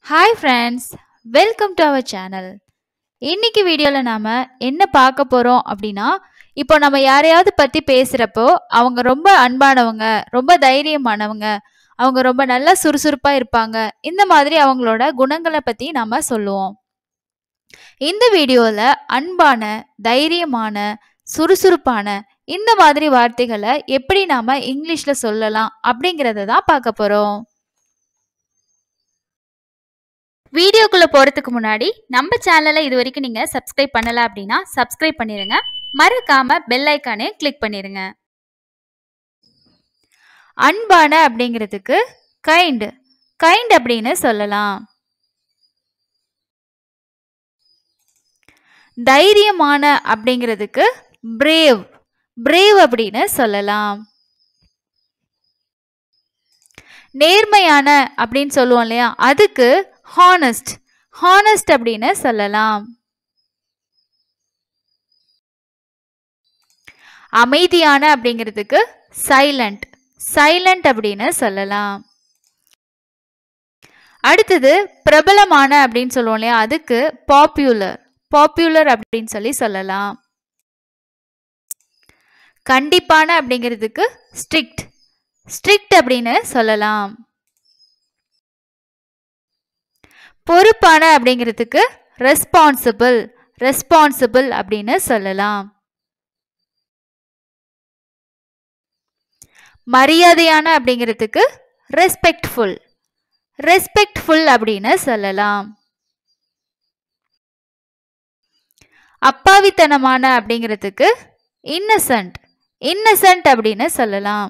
hi friends welcome to our channel இன்னைக்கு வீடியோவில் நாம் என்ன பார்க்க போகிறோம் அப்படின்னா இப்போ நம்ம யாரையாவது பற்றி பேசுகிறப்போ அவங்க ரொம்ப அன்பானவங்க ரொம்ப தைரியமானவங்க அவங்க ரொம்ப நல்லா சுறுசுறுப்பாக இருப்பாங்க இந்த மாதிரி அவங்களோட குணங்களை பற்றி நாம் சொல்லுவோம் இந்த வீடியோவில் அன்பான தைரியமான சுறுசுறுப்பான இந்த மாதிரி வார்த்தைகளை எப்படி நாம் இங்கிலீஷில் சொல்லலாம் அப்படிங்கிறத தான் பார்க்க போகிறோம் வீடியோக்குள்ள போறதுக்கு முன்னாடி நம்ம சேனலை இது வரைக்கும் நீங்க சப்ஸ்கிரைப் பண்ணல அப்படின்னா சப்ஸ்கிரைப் பண்ணிருங்க மறக்காம பெல் ஐக்கானே கிளிக் பண்ணிருங்க அன்பான அப்படிங்கிறதுக்கு கைண்ட் கைண்ட் அப்படின்னு சொல்லலாம் தைரியமான அப்படிங்கிறதுக்கு பிரேவ் பிரேவ் அப்படின்னு சொல்லலாம் நேர்மையான அப்படின்னு சொல்லுவோம் இல்லையா அதுக்கு ஹானஸ்ட் ஹானஸ்ட் அப்படின்னு சொல்லலாம் அமைதியான அப்படிங்கிறதுக்கு சைலண்ட் சைலண்ட் அப்படின்னு சொல்லலாம் அடுத்தது பிரபலமான அப்படின்னு சொல்லுவோம் இல்லையா அதுக்கு பாப்புலர் பாப்புலர் அப்படின்னு சொல்லி சொல்லலாம் கண்டிப்பான அப்படிங்கிறதுக்கு ஸ்ட்ரிக்ட் ஸ்ட்ரிக்ட் அப்படின்னு சொல்லலாம் பொறுப்பான அப்படிங்கிறதுக்கு ரெஸ்பான்சிபிள் ரெஸ்பான்சிபிள் அப்படின்னு சொல்லலாம் மரியாதையான அப்படிங்கிறதுக்கு ரெஸ்பெக்ட்ஃபுல் ரெஸ்பெக்ட்ஃபுல் அப்படின்னு சொல்லலாம் அப்பாவித்தனமான அப்படிங்கிறதுக்கு இன்னசென்ட் இன்னசென்ட் அப்படின்னு சொல்லலாம்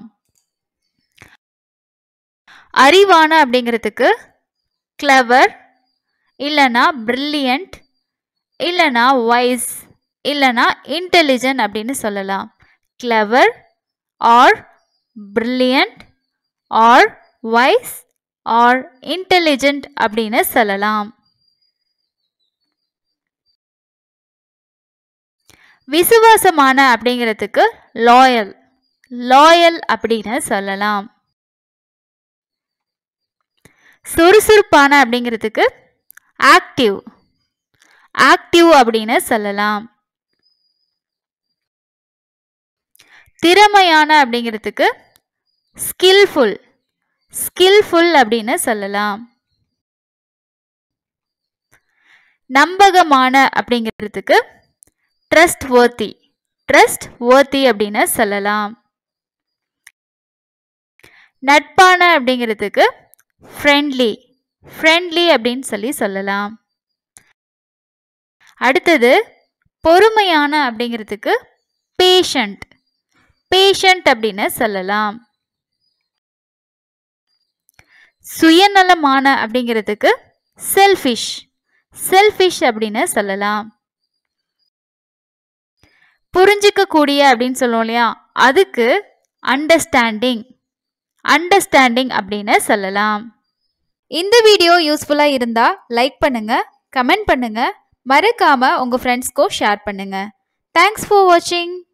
அறிவான அப்படிங்கிறதுக்கு கிளவர் இல்லைனா ப்ரில்லியண்ட் இல்லைனா வைஸ் இல்லைனா இன்டெலிஜென்ட் அப்படின்னு சொல்லலாம் clever or brilliant or wise or intelligent அப்படின்னு சொல்லலாம் விசுவாசமான அப்படிங்கிறதுக்கு லாயல் லாயல் அப்படின்னு சொல்லலாம் சுறுசுறுப்பான அப்படிங்கிறதுக்கு ஆக்டிவ் ஆக்டிவ் அப்படின்னு சொல்லலாம் திறமையான அப்படிங்கிறதுக்கு ஸ்கில்ஃபுல் ஸ்கில்ஃபுல் அப்படின்னு சொல்லலாம் நம்பகமான அப்படிங்கிறதுக்கு ட்ரஸ்ட் worthy ட்ரஸ்ட் worthy அப்படின்னு சொல்லலாம் நட்பான அப்படிங்கிறதுக்கு ஃப்ரெண்ட்லி ஃப்ரெண்ட்லி அப்படின்னு சொல்லி சொல்லலாம் அடுத்தது பொறுமையான அப்படிங்கிறதுக்கு பேஷண்ட் பேஷண்ட் அப்படின்னு சொல்லலாம் சுயநலமான அப்படிங்கிறதுக்கு செல்ஃபிஷ் செல்ஃபிஷ் அப்படின்னு சொல்லலாம் புரிஞ்சிக்கக்கூடிய அப்படின்னு சொல்லுவோம் இல்லையா அதுக்கு அண்டர்ஸ்டாண்டிங் அண்டர்ஸ்டாண்டிங் அப்படின்னு சொல்லலாம் இந்த வீடியோ யூஸ்ஃபுல்லாக இருந்தால் லைக் பண்ணுங்க கமெண்ட் பண்ணுங்க மறக்காம உங்கள் ஃப்ரெண்ட்ஸ்க்கோ ஷேர் பண்ணுங்க தேங்க்ஸ் ஃபார் வாட்சிங்